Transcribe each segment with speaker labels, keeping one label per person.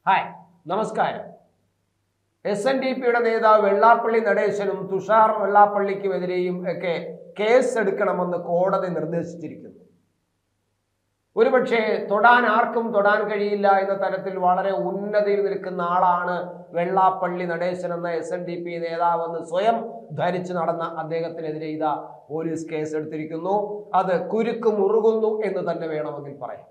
Speaker 1: hi നമസ്കാരം S N D പിയുടെ നേതാവ് വെള്ളാപ്പള്ളി നടേശനും തുഷാർ വെള്ളാപ്പള്ളിക്കുമെതിരെയും ഒക്കെ കേസ് എടുക്കണമെന്ന് കോടതി നിർദ്ദേശിച്ചിരിക്കുന്നു ഒരുപക്ഷെ തൊടാൻ ആർക്കും തൊടാൻ കഴിയില്ല എന്ന തരത്തിൽ വളരെ ഉന്നതിയിൽ നിൽക്കുന്ന ആളാണ് വെള്ളാപ്പള്ളി നടേശൻ എന്ന എസ് എൻ ഡി പി നേതാവെന്ന് സ്വയം ധരിച്ചു നടന്ന അദ്ദേഹത്തിനെതിരെ ഇതാ പോലീസ് കേസ് എടുത്തിരിക്കുന്നു അത് കുരുക്ക് മുറുകുന്നു എന്ന് തന്നെ വേണമെങ്കിൽ പറയാം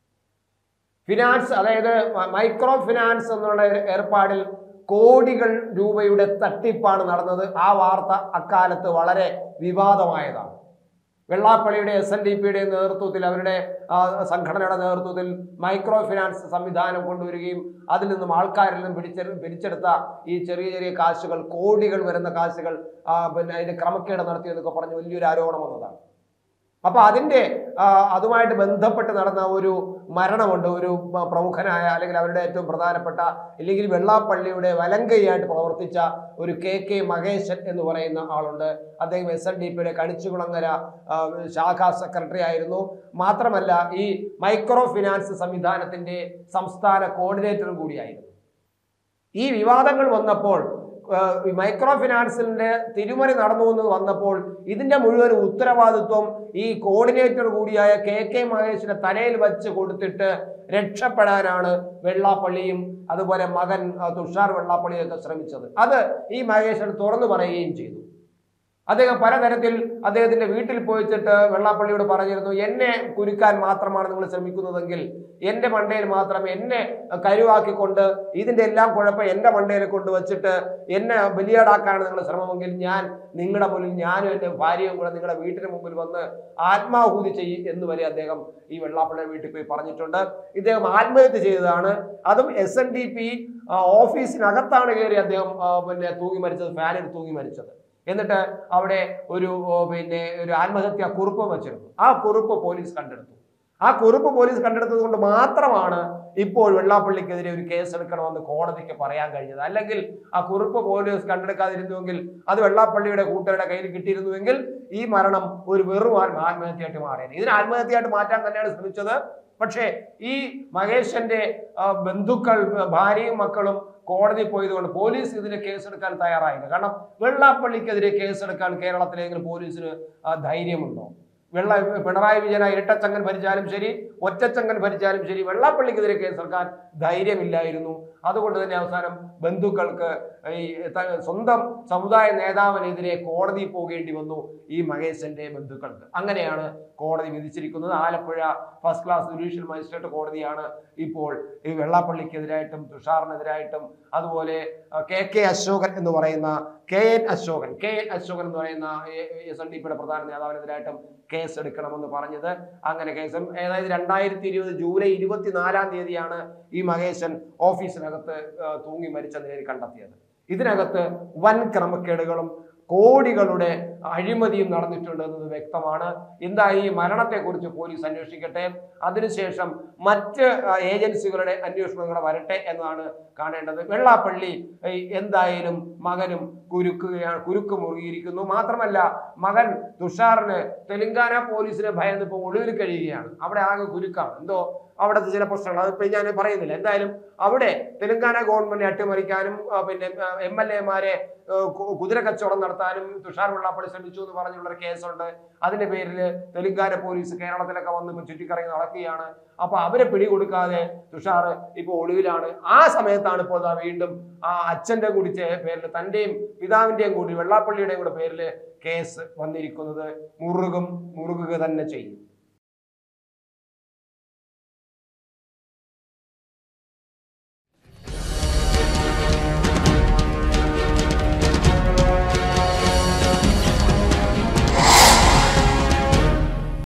Speaker 1: ഫിനാൻസ് അതായത് മ- മൈക്രോ ഫിനാൻസ് എന്നുള്ള ഒരു ഏർപ്പാടിൽ കോടികൾ രൂപയുടെ തട്ടിപ്പാണ് നടന്നത് ആ വാർത്ത അക്കാലത്ത് വളരെ വിവാദമായതാണ് വെള്ളാപ്പള്ളിയുടെ എസ് എൻ ഡി പിയുടെ നേതൃത്വത്തിൽ അവരുടെ ആ, സംഘടനയുടെ നേതൃത്വത്തിൽ മൈക്രോ ഫിനാൻസ് സംവിധാനം കൊണ്ടുവരികയും അതിൽ നിന്നും ആൾക്കാരിൽ നിന്നും പിടിച്ചെടു പിരിച്ചെടുത്ത ഈ ചെറിയ ചെറിയ കാശുകൾ കോടികൾ വരുന്ന കാശുകൾ ആ, പിന്നെ അതിന്റെ ക്രമക്കേട് നടത്തിയെന്നൊക്കെ പറഞ്ഞ് വലിയൊരു ആരോപണം വന്നതാണ് അപ്പൊ അതിന്റെ ആ, അതുമായിട്ട് ബന്ധപ്പെട്ട് നടന്ന ഒരു മരണമുണ്ട് ഒരു പ- പ്രമുഖനായ അല്ലെങ്കിൽ അവരുടെ ഏറ്റവും പ്രധാനപ്പെട്ട ഇല്ലെങ്കിൽ വെള്ളാപ്പള്ളിയുടെ വലങ്കയായിട്ട് പ്രവർത്തിച്ച ഒരു കെ കെ മഹേശൻ എന്ന് പറയുന്ന ആളുണ്ട് അദ്ദേഹം എസ് എൻ ഡി പിയുടെ കണിച്ചുകുളങ്ങര ആ, ശാഖാ സെക്രട്ടറി ആയിരുന്നു മാത്രമല്ല ഈ മൈക്രോ ഫിനാൻസ് സംവിധാനത്തിന്റെ സംസ്ഥാന കോർഡിനേറ്ററും കൂടിയായിരുന്നു ഈ വിവാദങ്ങൾ വന്നപ്പോൾ ആ, ഈ മൈക്രോ ഫിനാൻസിന്റെ തിരുമറി നടന്നു എന്ന് വന്നപ്പോൾ ഇതിന്റെ മുഴുവൻ ഉത്തരവാദിത്വം ഈ കോർഡിനേറ്റർ കൂടിയായ കെ കെ മഹേഷിന്റെ തലയിൽ വെച്ച് കൊടുത്തിട്ട് രക്ഷപ്പെടാനാണ് വെള്ളാപ്പള്ളിയും അതുപോലെ മകൻ ആ, തുഷാർ വെള്ളാപ്പള്ളിയൊക്കെ ശ്രമിച്ചത് അത് ഈ മഹേശൻ തുറന്നു പറയുകയും ചെയ്തു അദ്ദേഹം പലതരത്തിൽ അദ്ദേഹത്തിന്റെ വീട്ടിൽ പോയിച്ചിട്ട് വെള്ളാപ്പള്ളിയോട് പറഞ്ഞിരുന്നു എന്നെ കുരുക്കാൻ മാത്രമാണ് നിങ്ങൾ ശ്രമിക്കുന്നതെങ്കിൽ എന്റെ മണ്ടയിൽ മാത്രം എന്നെ കരുവാക്കിക്കൊണ്ട് ഇതിന്റെ എല്ലാം കുഴപ്പം എന്റെ മണ്ടയിൽ കൊണ്ട് വെച്ചിട്ട് എന്നെ ബലിയാടാക്കാണ് നിങ്ങളുടെ ശ്രമമെങ്കിൽ ഞാൻ നിങ്ങളുടെ മുന്നിൽ ഞാനും എൻ്റെ ഭാര്യയും കൂടെ നിങ്ങളുടെ വീട്ടിന് മുമ്പിൽ വന്ന് ആത്മാഹൂതി ചെയ്യും എന്ന് വരെ അദ്ദേഹം ഈ വെള്ളാപ്പള്ളിയുടെ വീട്ടിൽ പോയി പറഞ്ഞിട്ടുണ്ട് ഇദ്ദേഹം ആത്മഹത്യ ചെയ്തതാണ് അതും എസ് എൻ ഡി പി ഓഫീസിനകത്താണ് കയറി അദ്ദേഹം ആ, പിന്നെ തൂങ്ങി മരിച്ചത് ഫാനിൽ തൂങ്ങി മരിച്ചത് എന്നിട്ട് അവിടെ ഒരു ഓ, പിന്നെ ഒരു ആത്മഹത്യാ കുറിപ്പ് വെച്ചിരുന്നു ആ കുറിപ്പ് പോലീസ് കണ്ടെടുത്തു ആ കുറിപ്പ് പോലീസ് കണ്ടെടുത്തത് കൊണ്ട് മാത്രമാണ് ഇപ്പോൾ വെള്ളാപ്പള്ളിക്കെതിരെ ഒരു കേസ് എടുക്കണമെന്ന് കോടതിക്ക് പറയാൻ കഴിഞ്ഞത് അല്ലെങ്കിൽ ആ കുറിപ്പ് പോലീസ് കണ്ടെടുക്കാതിരുന്നുവെങ്കിൽ അത് വെള്ളാപ്പള്ളിയുടെ കൂട്ടരുടെ കയ്യിൽ കിട്ടിയിരുന്നുവെങ്കിൽ ഈ മരണം ഒരു വെറും ആത്മ- ആത്മഹത്യയായിട്ട് മാറിയത് ഇതിനെ ആത്മഹത്യയായിട്ട് മാറ്റാൻ തന്നെയാണ് ശ്രമിച്ചത് പക്ഷേ ഈ മഹേശന്റെ ആ, ബന്ധുക്കൾ ഭാര്യയും മക്കളും കോടതി പോയതുകൊണ്ട് പോലീസ് ഇതിന് കേസെടുക്കാൻ തയ്യാറായില്ല കാരണം വെള്ളാപ്പള്ളിക്കെതിരെ കേസെടുക്കാൻ കേരളത്തിലെങ്കിലും പോലീസിന് ആ, ധൈര്യമുണ്ടോ വെള്ള പിണറായി വിജയൻ ഇരട്ടച്ചങ്ങൻ ഭരിച്ചാലും ശരി ഒറ്റച്ചങ്ങൻ ഭരിച്ചാലും ശരി വെള്ളാപ്പള്ളിക്കെതിരെ കേസെടുക്കാൻ ധൈര്യമില്ലായിരുന്നു അതുകൊണ്ട് തന്നെ അവസാനം ബന്ധുക്കൾക്ക് ഈ ത- സ്വന്തം സമുദായ നേതാവിനെതിരെ കോടതി പോകേണ്ടി വന്നു ഈ മഹേശന്റെ ബന്ധുക്കൾക്ക് അങ്ങനെയാണ് കോടതി വിധിച്ചിരിക്കുന്നത് Alappuzha first class judicial magistrate കോടതിയാണ് ഇപ്പോൾ ഈ വെള്ളാപ്പള്ളിക്കെതിരായിട്ടും തുഷാറിനെതിരായിട്ടും അതുപോലെ അഹ്, കെ കെ അശോകൻ എന്ന് പറയുന്ന K N Ashokan K N Ashokan എന്ന് പറയുന്ന എസ് എൻ ഡി പിയുടെ പ്രധാന നേതാവിനെതിരായിട്ടും കേസ് എടുക്കണമെന്ന് പറഞ്ഞത് അങ്ങനെ കേസ് അതായത് രണ്ടായിരത്തി ഇരുപത് ജൂലൈ ഇരുപത്തിനാലാം തീയതിയാണ് ഈ മഹേശൻ ഓഫീസിനകത്ത് ആ, തൂങ്ങി മരിച്ച നിലയിൽ കണ്ടെത്തിയത് ഇതിനകത്ത് വൻ ക്രമക്കേടുകളും കോടികളുടെ അഴിമതിയും നടന്നിട്ടുണ്ട് എന്നത് വ്യക്തമാണ് എന്താ ഈ മരണത്തെക്കുറിച്ച് പോലീസ് അന്വേഷിക്കട്ടെ അതിനുശേഷം മറ്റ് ആ, ഏജൻസികളുടെ അന്വേഷണങ്ങൾ വരട്ടെ എന്നാണ് കാണേണ്ടത് വെള്ളാപ്പള്ളി ഈ, എന്തായാലും മകനും കുരുക്കുകയാണ് കുരുക്ക് മുറുകിയിരിക്കുന്നു മാത്രമല്ല മകൻ തുഷാറിന് തെലങ്കാന പോലീസിനെ ഭയന്ന് ഇപ്പോൾ ഒളിവിൽ കഴിയുകയാണ് അവിടെ ആകെ കുരുക്കാണ് എന്തോ അവിടുത്തെ ചില പ്രശ്നങ്ങൾ അതിപ്പോൾ ഞാൻ പറയുന്നില്ല എന്തായാലും അവിടെ തെലങ്കാന ഗവൺമെന്റ് അട്ടിമറിക്കാനും ആ, പിന്നെ എം എൽ എമാരെ കുതിര കച്ചവടം നടത്താനും തുഷാർ വെള്ളാപ്പള്ളി ശ്രമിച്ചു എന്ന് പറഞ്ഞുള്ള ഒരു കേസുണ്ട് അതിന്റെ പേരിൽ തെലങ്കാന പോലീസ് കേരളത്തിലൊക്കെ വന്ന് ഇപ്പൊ ചുറ്റിക്കറങ്ങി നടക്കുകയാണ് അപ്പൊ അവരെ പിടികൊടുക്കാതെ തുഷാർ ഇപ്പൊ ഒളിവിലാണ് ആ സമയത്താണ് ഇപ്പോൾ ദാ വീണ്ടും ആ അച്ഛന്റെ കൂടി ചേ- പേരിൽ തന്റെയും പിതാവിന്റെയും കൂടി വെള്ളാപ്പള്ളിയുടെയും കൂടെ പേരിൽ കേസ് വന്നിരിക്കുന്നത് മുറുകും മുറുകുക തന്നെ ചെയ്യും